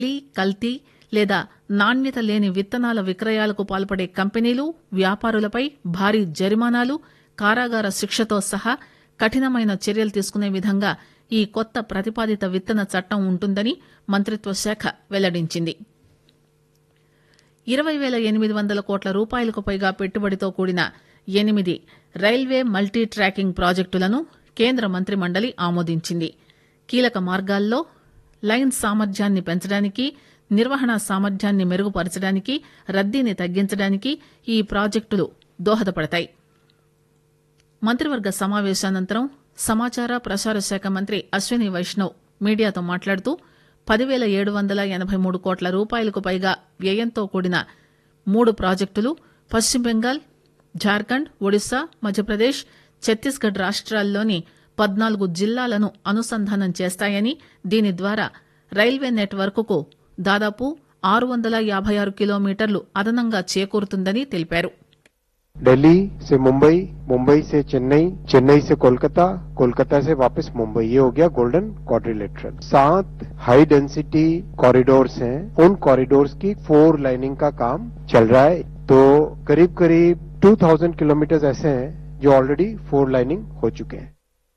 నకిలీ కల్తీ లేదా నాణ్యత లేని విత్తనాల విక్రయాలకు పాల్పడే కంపెనీలు వ్యాపారులపై భారీ జరిమానాలు కారాగార శిక్షతో సహా కఠినమైన చర్యలు తీసుకునే విధంగా ఈ కొత్త ప్రతిపాదిత విత్తన చట్టం ఉంటుందని మంత్రిత్వ శాఖ వెల్లడించింది ఇరవై పేల ఎనిమిది వందల కోట్ల రూపాయలకు పైగా పెట్టుబడితో కూడిన ఎనిమిది రైల్వే మల్టీ ట్రాకింగ్ ప్రాజెక్టులను కేంద్ర మంత్రి మండలి ఆమోదించింది కీలక మార్గాల్లో లైన్ సామర్థ్యాన్ని పెంచడానికి నిర్వహణ సామర్థ్యాన్ని మెరుగుపరచడానికి రద్దీని తగ్గించడానికి ఈ ప్రాజెక్టులు దోహదపడతాయి మంత్రివర్గ సమావేశానంతరం సమాచార ప్రసార శాఖ మంత్రి అశ్విని వైష్ణవ్ మీడియాతో మాట్లాడుతూ పదివేల ఏడు వందల ఎనబై మూడు కోట్ల రూపాయలకు పైగా వ్యయంతో కూడిన మూడు ప్రాజెక్టులు పశ్చిమ బెంగాల్ జార్ఖండ్ ఒడిశా మధ్యప్రదేశ్ ఛత్తీస్గఢ్ రాష్ట్రాల్లోని పద్నాలుగు జిల్లాలను అనుసంధానం చేస్తాయని దీని ద్వారా రైల్వే నెట్వర్క్కు దాదాపు ఆరు వందల యాభై ఆరు కిలోమీటర్లు అదనంగా చేకూరుతుందని తెలిపారు दिल्ली से मुंबई मुंबई से चेन्नई चेन्नई से कोलकाता कोलकाता से वापस मुंबई ये हो गया गोल्डन क्वाड्रिलेटरल सात हाई डेंसिटी कॉरिडोर्स हैं उन कॉरिडोर्स की फोर लाइनिंग का काम चल रहा है तो करीब करीब 2000 किलोमीटर ऐसे हैं जो ऑलरेडी फोर लाइनिंग हो चुके हैं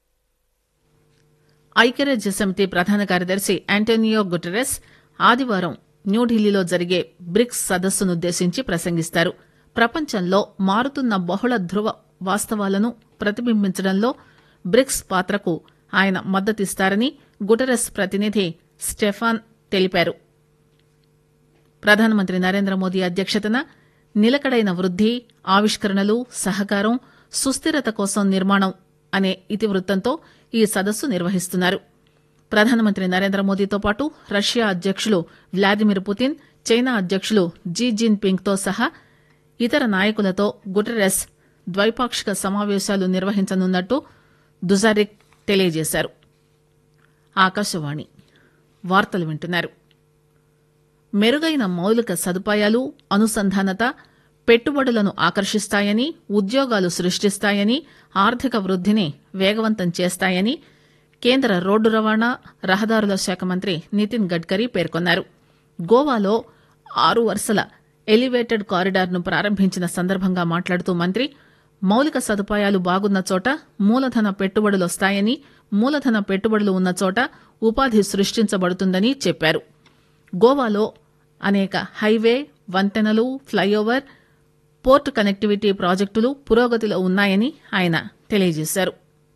ఐక్యరాజ్య సమితి ప్రధాన కార్యదర్శి ఆంటోనియో గుటెరెస్ ఆదివారం న్యూఢిల్లీలో జరిగే బ్రిక్స్ సదస్సునుద్దేశించి ప్రసంగిస్తారు ప్రపంచంలో మారుతున్న బహుళ ధృవ వాస్తవాలను ప్రతిబింబించడంలో బ్రిక్స్ పాత్రకు ఆయన మద్దతిస్తారని గుటెరెస్ ప్రతినిధి స్టెఫాన్ తెలిపారు ప్రధానమంత్రి నరేంద్ర మోదీ అధ్యక్షతన నిలకడైన వృద్ది ఆవిష్కరణలు సహకారం సుస్థిరత కోసం నిర్మాణం అనే ఇతివృత్తంతో ఈ సదస్సు నిర్వహిస్తున్నారు ప్రధానమంత్రి నరేంద్ర మోదీతో పాటు రష్యా అధ్యక్షులు వ్లాదిమిర్ పుతిన్ చైనా అధ్యక్షులు జీ జిన్ పింగ్ తో సహా ఇతర నాయకులతో గుటెరెస్ ద్వైపాక్షిక సమావేశాలు నిర్వహించనున్నట్టు దుజారిక్ తెలియజేశారు ఆకాశవాణి వార్తలు వింటున్నారు మెరుగైన మౌలిక సదుపాయాలు అనుసంధానత పెట్టుబడులను ఆకర్షిస్తాయని ఉద్యోగాలు సృష్టిస్తాయని ఆర్థిక వృద్దిని వేగవంతం చేస్తాయని కేంద్ర రోడ్డు రవాణా రహదారుల శాఖ మంత్రి నితిన్ గడ్కరీ పేర్కొన్నారు గోవాలో ఆరు వరుసల ఎలివేటెడ్ కారిడార్ను ప్రారంభించిన సందర్భంగా మాట్లాడుతూ మంత్రి మౌలిక సదుపాయాలు బాగున్న చోట మూలధన పెట్టుబడులొస్తాయని మూలధన పెట్టుబడులు ఉన్న చోట ఉపాధి సృష్టించబడుతుందని చెప్పారు గోవాలో అనేక హైవే వంతెనలు ఫ్లైఓవర్ పోర్ట్ కనెక్టివిటీ ప్రాజెక్టులు పురోగతిలో ఉన్నాయని ఆయన తెలియజేశారు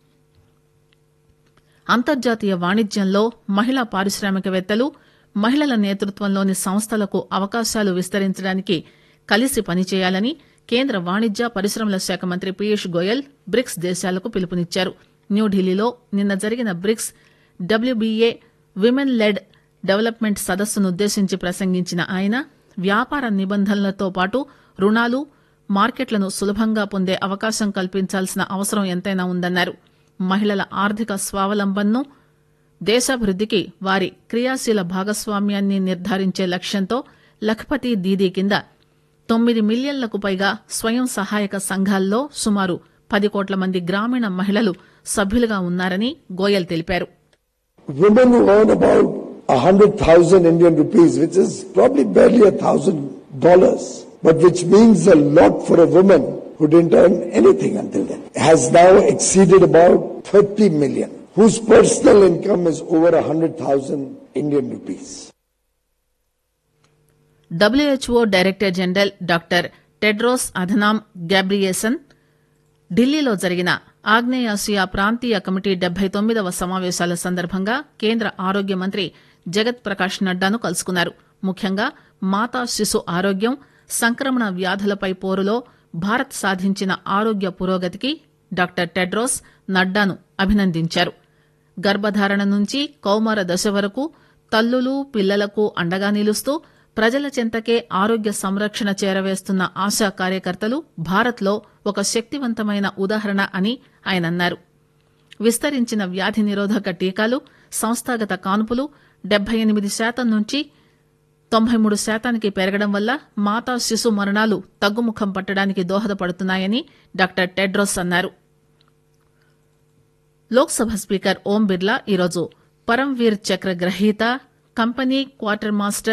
అంతర్జాతీయ వాణిజ్యంలో మహిళా పారిశ్రామికవేత్తలు మహిళల నేతృత్వంలోని సంస్థలకు అవకాశాలు విస్తరించడానికి కలిసి పనిచేయాలని కేంద్ర వాణిజ్య పరిశ్రమల శాఖ మంత్రి పీయూష్ గోయల్ బ్రిక్స్ దేశాలకు పిలుపునిచ్చారు న్యూఢిల్లీలో నిన్న జరిగిన BRICS WBA women led development సదస్సునుద్దేశించి ప్రసంగించిన ఆయన వ్యాపార నిబంధనలతో పాటు రుణాలు మార్కెట్లను సులభంగా పొందే అవకాశం కల్పించాల్సిన అవసరం ఎంతైనా ఉందన్నారు మహిళల ఆర్థిక స్వావలంబనను దేశాభివృద్దికి వారి క్రియాశీల భాగస్వామ్యాన్ని నిర్ధారించే లక్ష్యంతో లఖపతి దీదీ కింద తొమ్మిది మిలియన్లకు పైగా స్వయం సహాయక సంఘాల్లో సుమారు పది కోట్ల మంది గ్రామీణ మహిళలు సభ్యులుగా ఉన్నారని గోయల్ తెలిపారు women who earn about a hundred thousand Indian rupees, which is probably barely a thousand dollars, but which means a lot for a woman who didn't earn anything until then, has now exceeded about 30 million, whose personal income is over a hundred thousand Indian rupees. WHO director general doctor Tedros Adhanom Ghebreyesus ఢిల్లీలో జరిగిన ఆగ్నేయాసియా ప్రాంతీయ committee డెబ్బై తొమ్మిదవ సమావేశాల సందర్భంగా కేంద్ర ఆరోగ్య మంత్రి జగత్ ప్రకాష్ నడ్డాను కలుసుకున్నారు ముఖ్యంగా మాతా శిశు ఆరోగ్యం సంక్రమణ వ్యాధులపై పోరులో భారత్ సాధించిన ఆరోగ్య పురోగతికి డాక్టర్ టెడ్రోస్ నడ్డాను అభినందించారు గర్భధారణ నుంచి కౌమార దశ వరకు తల్లులు పిల్లలకు అండగా నిలుస్తూ ప్రజల చెంతకే ఆరోగ్య సంరక్షణ చేరవేస్తున్న ఆశా కార్యకర్తలు భారత్లో ఒక శక్తివంతమైన ఉదాహరణ అని ఆయన అన్నారు విస్తరించిన వ్యాధి నిరోధక టీకాలు సంస్థాగత కానుపులు డెబ్బై ఎనిమిది శాతం నుంచి తొంభై మూడు శాతానికి పెరగడం వల్ల మాతా శిశు మరణాలు తగ్గుముఖం పట్టడానికి దోహదపడుతున్నాయని డాక్టర్ టెడ్రోస్ అన్నారు లోక్సభ స్పీకర్ ఓం బిర్లా ఈరోజు పరంవీర్ చక్ర గ్రహీత కంపెనీ క్వార్టర్ మాస్టర్